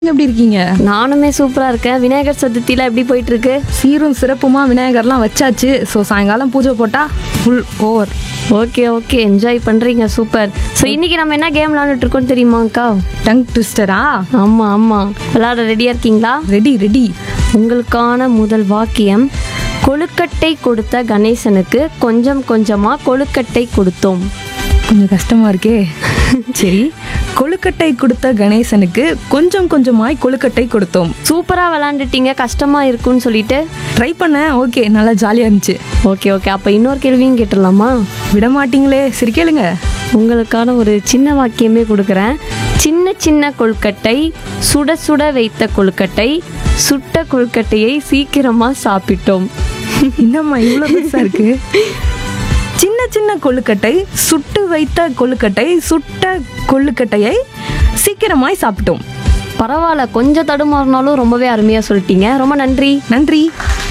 நீங்க எப்படி இருக்கீங்க நானுமே சூப்பரா இருக்கேன் விநாயகர் சதுர்த்தியில எப்படி போயிட்டு இருக்கு சீரும் சிறப்புமா விநாயகர்லாம் வச்சாச்சு ஸோ சாயங்காலம் பூஜை போட்டா full over okay okay enjoy பண்றீங்க சூப்பர் ஸோ இன்னைக்கு நம்ம என்ன கேம் விளாண்டுட்டு இருக்கோம் தெரியுமாக்கா டங் ட்விஸ்டரா ஆமா ஆமா விளாட ரெடியா இருக்கீங்களா ரெடி ரெடி உங்களுக்கான முதல் வாக்கியம் கொழுக்கட்டை கொடுத்த கணேசனுக்கு கொஞ்சம் கொஞ்சமா கொழுக்கட்டை கொடுத்தோம் கொஞ்சம் கஷ்டமா இருக்கே சரி கொழுக்கட்டை கொடுத்த கணேசனுக்கு கொஞ்சம் கொஞ்சமாய் கொழுக்கட்டை கொடுத்தோம் சூப்பரா விளாண்டுட்டீங்க கஷ்டமா இருக்கும்னு சொல்லிட்டு ட்ரை பண்ணேன் ஓகே நல்லா ஜாலியாக இருந்துச்சு ஓகே ஓகே அப்போ இன்னொரு கேள்வியும் கேட்டுடலாமா விட மாட்டீங்களே சரி கேளுங்க உங்களுக்கான ஒரு சின்ன வாக்கியமே கொடுக்குறேன் சின்ன சின்ன கொழுக்கட்டை சுட சுட வைத்த கொழுக்கட்டை சுட்ட கொழுக்கட்டையை சீக்கிரமா சாப்பிட்டோம் என்னம்மா இவ்வளோ பெருசா இருக்கு சின்ன சின்ன கொழுக்கட்டை சுட்டு வைத்த கொழுக்கட்டை சுட்ட கொழுக்கட்டையை சீக்கிரமாய் சாப்பிட்டோம் பரவாயில்ல கொஞ்சம் தடுமாறினாலும் ரொம்பவே அருமையா சொல்லிட்டீங்க ரொம்ப நன்றி நன்றி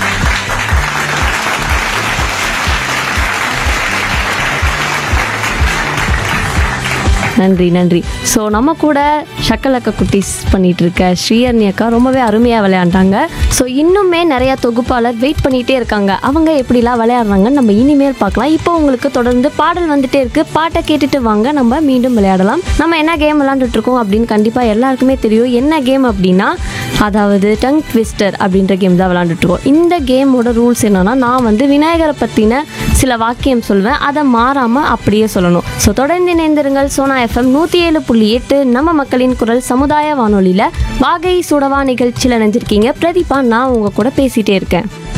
நன்றி நன்றி ஸோ நம்ம கூட ஷக்கலக்க குட்டீஸ் பண்ணிட்டு இருக்க ஸ்ரீயர்ணி அக்கா ரொம்பவே அருமையாக விளையாண்டாங்க ஸோ இன்னுமே நிறைய தொகுப்பாளர் வெயிட் பண்ணிகிட்டே இருக்காங்க அவங்க எப்படிலாம் விளையாடுறாங்கன்னு நம்ம இனிமேல் பார்க்கலாம் இப்போ உங்களுக்கு தொடர்ந்து பாடல் வந்துட்டே இருக்கு பாட்டை கேட்டுட்டு வாங்க நம்ம மீண்டும் விளையாடலாம் நம்ம என்ன கேம் விளையாண்டுட்டு இருக்கோம் அப்படின்னு கண்டிப்பாக எல்லாருக்குமே தெரியும் என்ன கேம் அப்படின்னா அதாவது டங் ட்விஸ்டர் அப்படின்ற கேம் தான் விளையாண்டுட்டு இருக்கோம் இந்த கேமோட ரூல்ஸ் என்னன்னா நான் வந்து விநாயகரை பற்றின சில வாக்கியம் சொல்வேன் அதை மாறாமல் அப்படியே சொல்லணும் ஸோ தொடர்ந்து இணைந்திருங்கள் சோனா எஃப்எம் நூற்றி ஏழு புள்ளி எட்டு நம்ம மக்களின் குரல் சமுதாய வானொலியில் வாகை சுடவா நிகழ்ச்சியில் நினைஞ்சிருக்கீங்க பிரதீபா நான் உங்கள் கூட பேசிகிட்டே இருக்கேன்